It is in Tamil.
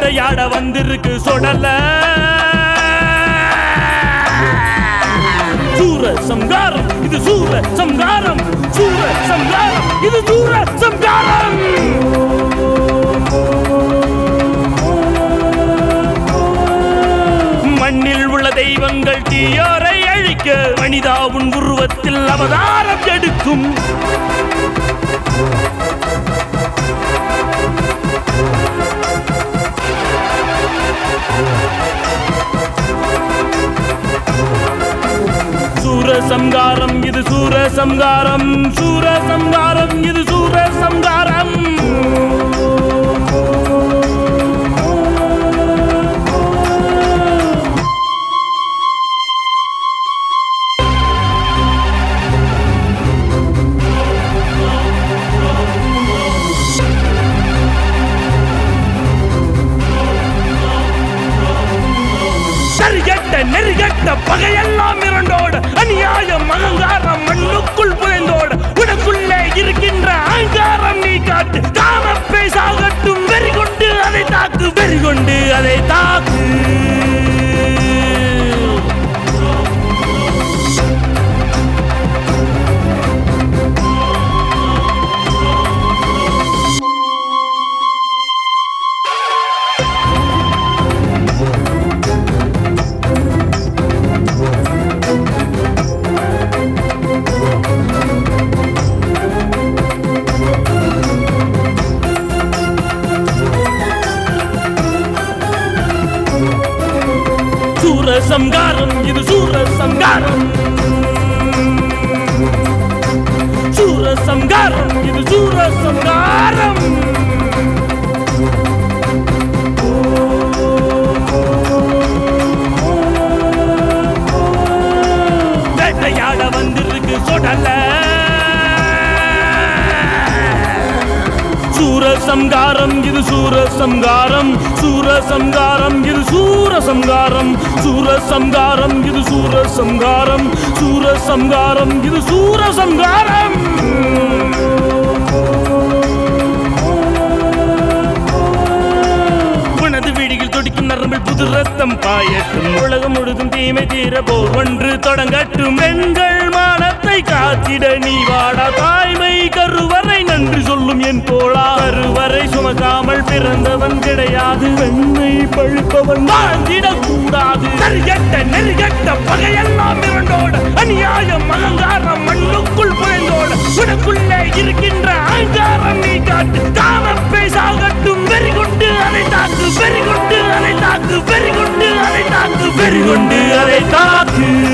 வேட்டையாட வந்திருக்கு சொடல சூர சம்காரம் இது சூர சம்காரம் சூர சம்காரம் இது சூர சம்காரம் மண்ணில் உள்ள தெய்வங்கள் தீயோரை அழிக்க மனிதா உன் உருவத்தில் அவதாரம் எடுக்கும் சூர சம்காரம் இது சூர சம்காரம் சூர சம்காரம் இது சூர சம்காரம் சரிகட்ட நெறிகட்ட பகையெல்லாம் இரண்டோட அநியாயம் அகங்காரம் மண்ணுக்குள் புதைந்தோட உனக்குள்ளே இருக்கின்ற அகங்காரம் நீ காட்டு காமப்பை சாகட்டும் வெறி கொண்டு அதை தாக்கு வெறி கொண்டு அதை தாக்கு சூர சம்காரம் இது சூர சம்காரம் சூர சம்காரம் இது சூர சம்காரம் வேட்டையாட வந்திருக்கு சொடல சூர சம்காரம் இது சூர சம்காரம் சூர சம்காரம் இது சூர சம்காரம் சூர சம்காரம் இது சூர சம்காரம் சூர சம்காரம் இது சூர சம்காரம் உனது விழியில் துடிக்கும் நரம்பில் புது ரத்தம் பாயட்டும் உலகம் முழுதும் தீமை தீர போர் ஒன்று தொடங்கட்டும் பெண்கள் மானத்தை காத்திட நீ வாடா தாய்மை கருவறை நன்றி சொல்லும் என் தோழா கருவறை சுமக்காமல் பிறந்தவன் கிடையாது பெண்ணை பழுப்பவன் வாழ்ந்திடக் கூடாது நெறிகட்ட நெறிகட்ட பகையெல்லாம் இரண்டோட அநியாயம் அகங்காரம் மண்ணுக்குள் புழைந்தோட உனக்குள்ளே இருக்கின்ற அகங்காரம் நீ காட்டு காமப்பை சாகட்டும் வெறி கொண்டு அதை தாக்கு வெறி கொண்டு அதை தாக்கு வெறி கொண்டு அதை தாக்கு வெறி கொண்டு அதை தாக்கு